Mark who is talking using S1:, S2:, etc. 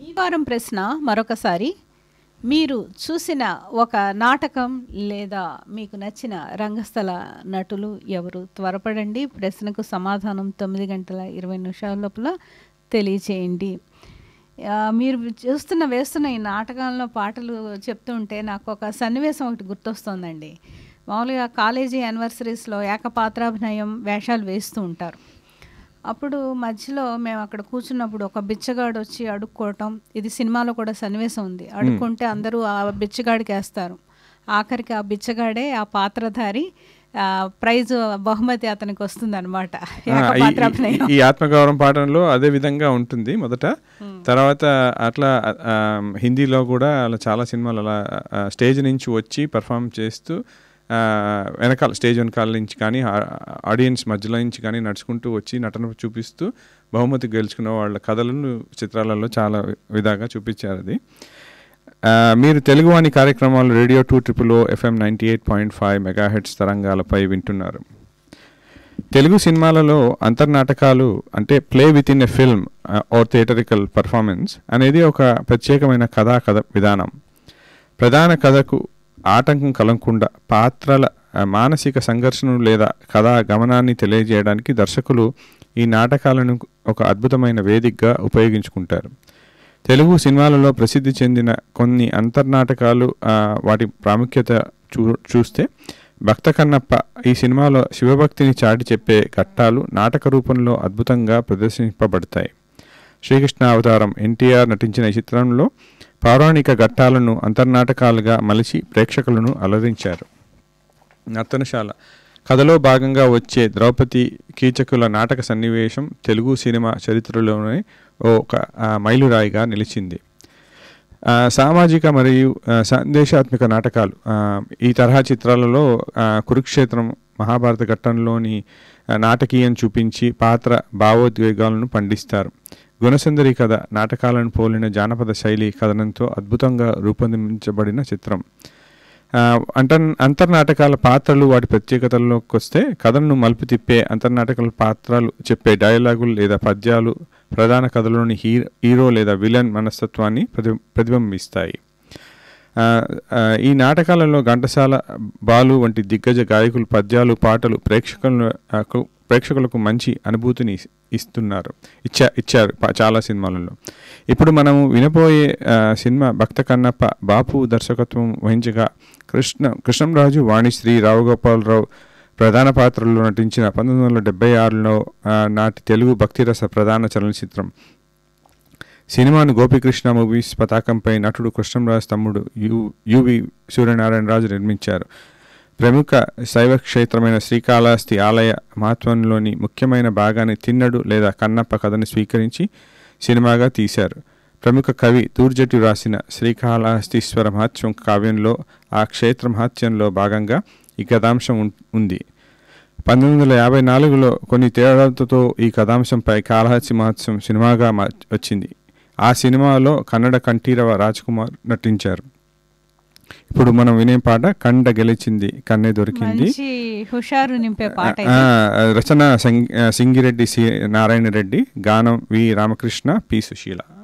S1: ఈ వారం ప్రశ్న మరొకసారి మీరు చూసిన ఒక నాటకం లేదా మీకు నచ్చిన రంగస్థల నటులు ఎవరు త్వరపడండి ప్రశ్నకు సమాధానం తొమ్మిది గంటల ఇరవై నిమిషాల లోపల తెలియచేయండి ఆ, మీరు చూస్తున్న వేస్తున్న ఈ నాటకాల్లో పాటలు చెప్తుంటే నాకు ఒక సన్నివేశం ఒకటి గుర్తొస్తుందండి మామూలుగా కాలేజీ యానివర్సరీస్లో ఏకపాత్రాభినయం వేషాలు వేస్తూ ఉంటారు అప్పుడు మధ్యలో మేము అక్కడ కూర్చున్నప్పుడు ఒక బిచ్చగాడు వచ్చి అడుక్కోవటం ఇది సినిమాలో కూడా సన్నివేశం ఉంది అడుక్కుంటే అందరూ ఆ బిచ్చగాడికి వేస్తారు ఆఖరికి ఆ బిచ్చగాడే ఆ పాత్రధారి ఆ, ప్రైజ్ బహుమతి అతనికి వస్తుంది అనమాట
S2: ఆ, ఈ-
S1: ఏకపాత్రాభినయం
S2: ఈ ఆత్మగౌరవం పాఠంలో అదే విధంగా ఉంటుంది మొదట తర్వాత అట్లా ఆ, హిందీలో కూడా అలా చాలా సినిమాలు అలా ఆ, స్టేజ్ నుంచి వచ్చి పర్ఫామ్ చేస్తూ ఆ, వెనకాల స్టేజ్ వెనకాల నుంచి కానీ ఆ- ఆడియన్స్ మధ్యలో నుంచి కానీ నడుచుకుంటూ వచ్చి నటన చూపిస్తూ బహుమతి గెలుచుకున్న వాళ్ళ కథలను చిత్రాలలో చాలా విధాగా చూపించారు అది ఆ, మీరు తెలుగువాణి కార్యక్రమాలు radio two triple FM ninety eight point five megahertz తరంగాలపై వింటున్నారు తెలుగు సినిమాలలో అంతర్నాటకాలు అంటే play with in a film or theatrical performance అనేది ఒక ప్రత్యేకమైన కథా కథ విధానం ప్రధాన కథకు ఆటంకం కలగకుండా పాత్రల ఆ, మానసిక సంఘర్షణను లేదా కథా గమనాన్ని తెలియజేయడానికి దర్శకులు ఈ నాటకాలను ఒక అద్భుతమైన వేదికగా ఉపయోగించుకుంటారు తెలుగు సినిమాలలో ప్రసిద్ధి చెందిన కొన్ని అంతర్నాటకాలు ఆ, వాటి ప్రాముఖ్యత చూ చూస్తే భక్త కన్నప్ప ఈ సినిమాలో శివభక్తిని చాటి చెప్పే ఘట్టాలు నాటక రూపంలో అద్భుతంగా ప్రదర్శింపబడతాయి శ్రీకృష్ణ అవతారం ఎన్టీఆర్ నటించిన ఈ చిత్రంలో పౌరాణిక ఘట్టాలను అంతర్నాటకాలుగా మలిచి ప్రేక్షకులను అలరించారు నర్తనశాల కథలో భాగంగా వచ్చే ద్రౌపది కీచకుల నాటక సన్నివేశం తెలుగు సినిమా చరిత్రలోనే ఓ ఒక ఆ, మైలురాయిగా నిలిచింది ఆ, సామాజిక మరియు ఆ, సందేశాత్మక నాటకాలు ఆ, ఈ తరహా చిత్రాలలో ఆ, కురుక్షేత్రం మహాభారత ఘట్టంలోని ఆ, నాటకీయం చూపించి పాత్ర భావోద్వేగాలను పండిస్తారు గుణసుందరి కథ నాటకాలను పోలిన జానపద శైలి కథనంతో అద్భుతంగా రూపొందించబడిన చిత్రం ఆ, అంటర్ అంతర్నాటకాల పాత్రలు వాటి ప్రత్యేకతల్లోకి వస్తే కథను మలుపు తిప్పే అంతర్నాటకాల పాత్రలు చెప్పే డైలాగులు లేదా పద్యాలు ప్రధాన కథలోని హీరో హీరో లేదా విలన్ మనస్తత్వాన్ని ప్రతి ప్రతిబింబిస్తాయి ఆ, ఆ, ఈ నాటకాలలో ఘంటసాల బాలు వంటి దిగ్గజ గాయకులు పద్యాలు పాటలు ప్రేక్షకులను ఆ, కు- ప్రేక్షకులకు మంచి అనుభూతిని ఇస్- ఇస్తున్నారు ఇచ్చా ఇచ్చారు పా- చాలా సినిమాలలో ఇప్పుడు మనము వినబోయే ఆ, సినిమా భక్త కన్నప్ప బాపు దర్శకత్వం వహించగా కృష్ణ కృష్ణంరాజు వాణిశ్రీ రావుగోపాలరావు ప్రధాన పాత్రల్లో నటించిన పంతొమ్మిది వందల డెబ్బై ఆరులో ఆ, నాటి తెలుగు భక్తిరస ప్రధాన చలనచిత్రం సినిమాను గోపికృష్ణ మూవీస్ పతాకంపై నటుడు కృష్ణంరాజు తమ్ముడు యు యువి సూర్యనారాయణరాజు నిర్మించారు ప్రముఖ శైవ క్షేత్రమైన శ్రీకాళహస్తి ఆలయ మహత్వంలోని ముఖ్యమైన భాగాన్ని తిన్నడు లేదా కన్నప్ప కథని స్వీకరించి సినిమాగా తీశారు ప్రముఖ కవి దూర్జటి రాసిన శ్రీకాళహస్తీశ్వర మహత్యం కావ్యంలో ఆ క్షేత్ర మహత్యంలో భాగంగా ఈ కథాంశం ఉం- ఉంది పంతొమ్మిది వందల యాభై నాలుగులో కొన్ని తేడాలతో ఈ కథాంశంపై కాళహస్తి మహోత్సవం సినిమాగా మా- వచ్చింది ఆ సినిమాలో కన్నడ కంఠీరవ రాజ్కుమార్ నటించారు ఇప్పుడు మనం వినే పాట కండ గెలిచింది కన్నే దొరికింది
S1: మంచి హుషారు నింపే పాట
S2: ఆ,
S1: ఇది
S2: రచన సంగ్- సింగిరెడ్డి సి నారాయణ రెడ్డి గానం వి రామకృష్ణ పి సుశీల